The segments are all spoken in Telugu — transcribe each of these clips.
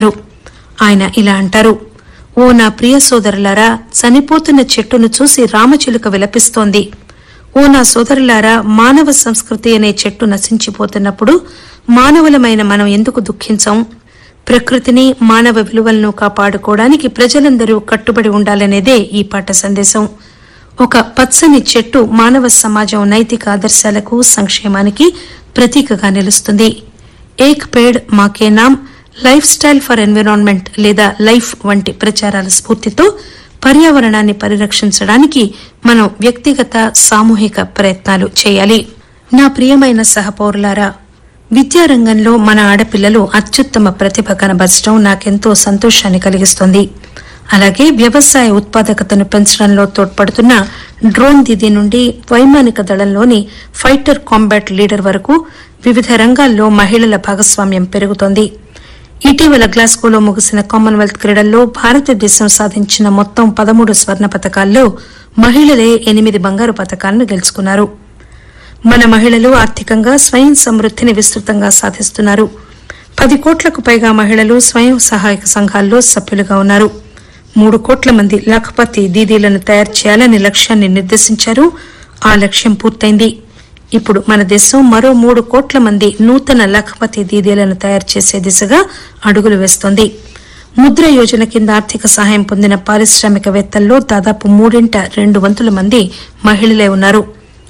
చేశారు ఆయన ఇలా అంటారు ఓ నా ప్రియ సోదరులారా చనిపోతున్న చెట్టును చూసి రామచిలుక విలపిస్తోంది ఓ నా సోదరులారా మానవ సంస్కృతి అనే చెట్టు నశించిపోతున్నప్పుడు మానవులమైన మనం ఎందుకు దుఃఖించం ప్రకృతిని మానవ విలువలను కాపాడుకోవడానికి ప్రజలందరూ కట్టుబడి ఉండాలనేదే ఈ పాట సందేశం ఒక పచ్చని చెట్టు మానవ సమాజం నైతిక ఆదర్శాలకు సంక్షేమానికి ప్రతీకగా నిలుస్తుంది ఏక్ పేడ్ మాకే నామ్ లైఫ్ స్టైల్ ఫర్ ఎన్విరాన్మెంట్ లేదా లైఫ్ వంటి ప్రచారాల స్ఫూర్తితో పర్యావరణాన్ని పరిరక్షించడానికి మనం వ్యక్తిగత సామూహిక ప్రయత్నాలు చేయాలి నా ప్రియమైన సహపౌరులారా విద్యారంగంలో మన ఆడపిల్లలు అత్యుత్తమ ప్రతిభ కనబరచడం నాకెంతో సంతోషాన్ని కలిగిస్తోంది అలాగే వ్యవసాయ ఉత్పాదకతను పెంచడంలో తోడ్పడుతున్న డ్రోన్ దీదీ నుండి వైమానిక దళంలోని ఫైటర్ కాంబాట్ లీడర్ వరకు వివిధ రంగాల్లో మహిళల భాగస్వామ్యం పెరుగుతోంది ఇటీవల గ్లాస్గోలో ముగిసిన కామన్వెల్త్ క్రీడల్లో భారతదేశం సాధించిన మొత్తం పదమూడు స్వర్ణ పతకాల్లో మహిళలే ఎనిమిది బంగారు పతకాలను గెలుచుకున్నారు మన మహిళలు ఆర్థికంగా స్వయం సమృద్దిని విస్తృతంగా సాధిస్తున్నారు పది కోట్లకు పైగా మహిళలు స్వయం సహాయక సంఘాల్లో సభ్యులుగా ఉన్నారు మూడు కోట్ల మంది లఖపతి దీదీలను తయారు చేయాలని లక్ష్యాన్ని నిర్దేశించారు ఆ లక్ష్యం పూర్తయింది ఇప్పుడు మన దేశం మరో మూడు కోట్ల మంది నూతన లఖపతి దీదీలను తయారు చేసే దిశగా అడుగులు వేస్తోంది ముద్ర యోజన కింద ఆర్థిక సహాయం పొందిన పారిశ్రామికవేత్తల్లో దాదాపు మూడింట రెండు వంతుల మంది మహిళలే ఉన్నారు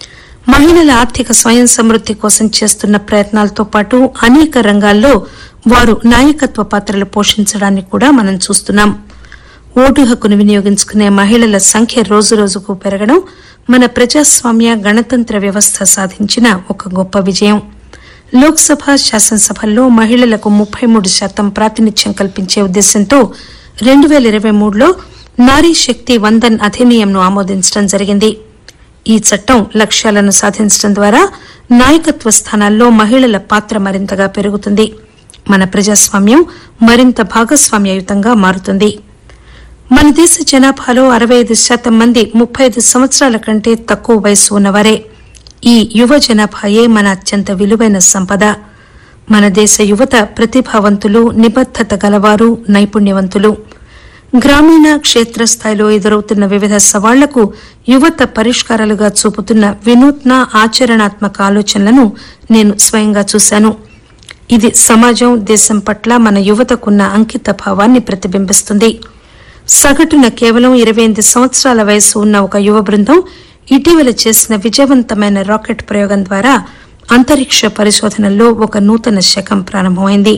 మహిళల ఆర్థిక స్వయం సమృద్ది కోసం చేస్తున్న ప్రయత్నాలతో పాటు అనేక రంగాల్లో వారు నాయకత్వ పాత్రలు పోషించడాన్ని కూడా మనం చూస్తున్నాం ఓటు హక్కును వినియోగించుకునే మహిళల సంఖ్య రోజురోజుకు పెరగడం మన ప్రజాస్వామ్య గణతంత్ర వ్యవస్థ సాధించిన ఒక గొప్ప విజయం లోక్సభ శాసనసభల్లో మహిళలకు ముప్పై మూడు శాతం ప్రాతినిధ్యం కల్పించే ఉద్దేశంతో రెండు పేల ఇరవై మూడులో నారీ శక్తి వందన్ అధినియంను ఆమోదించడం జరిగింది ఈ చట్టం లక్ష్యాలను సాధించడం ద్వారా నాయకత్వ స్థానాల్లో మహిళల పాత్ర మరింతగా పెరుగుతుంది మన ప్రజాస్వామ్యం మరింత భాగస్వామ్యయుతంగా మారుతుంది మన దేశ జనాభాలో అరవై ఐదు శాతం మంది ముప్పై ఐదు సంవత్సరాల కంటే తక్కువ వయసు ఉన్నవారే ఈ యువ జనాభాయే మన అత్యంత విలువైన సంపద మన దేశ యువత ప్రతిభావంతులు నిబద్దత గలవారు నైపుణ్యవంతులు గ్రామీణ క్షేత్రస్థాయిలో ఎదురవుతున్న వివిధ సవాళ్లకు యువత పరిష్కారాలుగా చూపుతున్న వినూత్న ఆచరణాత్మక ఆలోచనలను నేను స్వయంగా చూశాను ఇది సమాజం దేశం పట్ల మన యువతకున్న అంకిత భావాన్ని ప్రతిబింబిస్తుంది సగటున కేవలం ఇరవై ఎనిమిది సంవత్సరాల వయసు ఉన్న ఒక యువ బృందం ఇటీవల చేసిన విజయవంతమైన రాకెట్ ప్రయోగం ద్వారా అంతరిక్ష పరిశోధనల్లో ఒక నూతన శకం ప్రారంభమైంది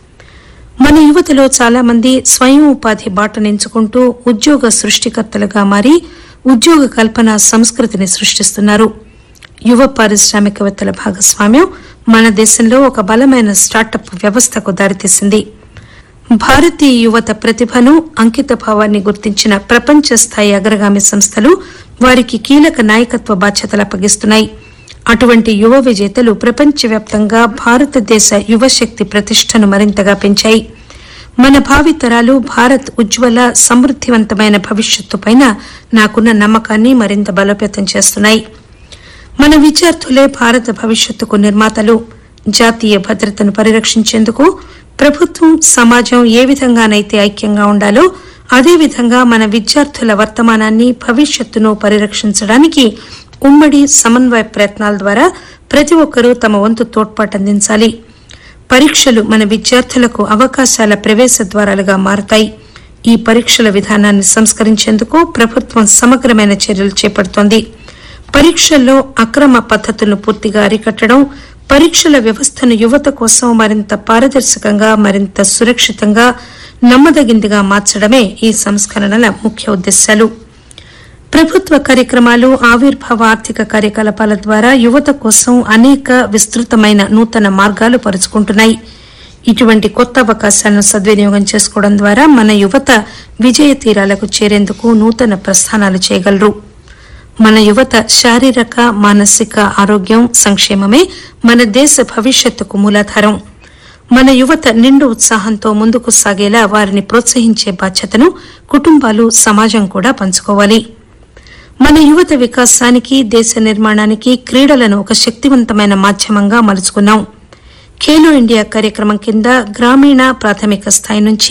మన యువతలో చాలా మంది స్వయం ఉపాధి బాటను ఎంచుకుంటూ ఉద్యోగ సృష్టికర్తలుగా మారి ఉద్యోగ కల్పన సంస్కృతిని సృష్టిస్తున్నారు యువ పారిశ్రామికవేత్తల భాగస్వామ్యం మన దేశంలో ఒక బలమైన స్టార్టప్ వ్యవస్థకు దారితీసింది భారతీయ యువత ప్రతిభను అంకిత భావాన్ని గుర్తించిన ప్రపంచ స్థాయి అగ్రగామి సంస్థలు వారికి కీలక నాయకత్వ బాధ్యతలు అప్పగిస్తున్నాయి అటువంటి యువ విజేతలు ప్రపంచవ్యాప్తంగా భారతదేశ యువశక్తి ప్రతిష్టను మరింతగా పెంచాయి మన భావితరాలు భారత్ ఉజ్వల సమృద్దివంతమైన భవిష్యత్తు పైన నాకున్న నమ్మకాన్ని మరింత బలోపేతం చేస్తున్నాయి మన విద్యార్థులే భారత భవిష్యత్తుకు నిర్మాతలు జాతీయ భద్రతను పరిరక్షించేందుకు ప్రభుత్వం సమాజం ఏ విధంగానైతే ఐక్యంగా ఉండాలో అదేవిధంగా మన విద్యార్థుల వర్తమానాన్ని భవిష్యత్తును పరిరక్షించడానికి ఉమ్మడి సమన్వయ ప్రయత్నాల ద్వారా ప్రతి ఒక్కరూ తమ వంతు తోడ్పాటు అందించాలి పరీక్షలు మన విద్యార్థులకు అవకాశాల ప్రవేశ ద్వారాలుగా మారతాయి ఈ పరీక్షల విధానాన్ని సంస్కరించేందుకు ప్రభుత్వం సమగ్రమైన చర్యలు చేపడుతోంది పరీక్షల్లో అక్రమ పద్దతులను పూర్తిగా అరికట్టడం పరీక్షల వ్యవస్థను యువత కోసం మరింత పారదర్శకంగా మరింత సురక్షితంగా నమ్మదగిందిగా మార్చడమే ఈ సంస్కరణల ముఖ్య ఉద్దేశాలు ప్రభుత్వ కార్యక్రమాలు ఆవిర్భావ ఆర్థిక కార్యకలాపాల ద్వారా యువత కోసం అనేక విస్తృతమైన నూతన మార్గాలు పరుచుకుంటున్నాయి ఇటువంటి కొత్త అవకాశాలను సద్వినియోగం చేసుకోవడం ద్వారా మన యువత విజయ తీరాలకు చేరేందుకు నూతన ప్రస్థానాలు చేయగలరు మన యువత శారీరక మానసిక ఆరోగ్యం సంక్షేమమే మన దేశ భవిష్యత్తుకు మూలాధారం మన యువత నిండు ఉత్సాహంతో ముందుకు సాగేలా వారిని ప్రోత్సహించే బాధ్యతను కుటుంబాలు సమాజం కూడా పంచుకోవాలి మన యువత వికాసానికి దేశ నిర్మాణానికి క్రీడలను ఒక శక్తివంతమైన మాధ్యమంగా మలుచుకున్నాం ఖేలో ఇండియా కార్యక్రమం కింద గ్రామీణ ప్రాథమిక స్థాయి నుంచి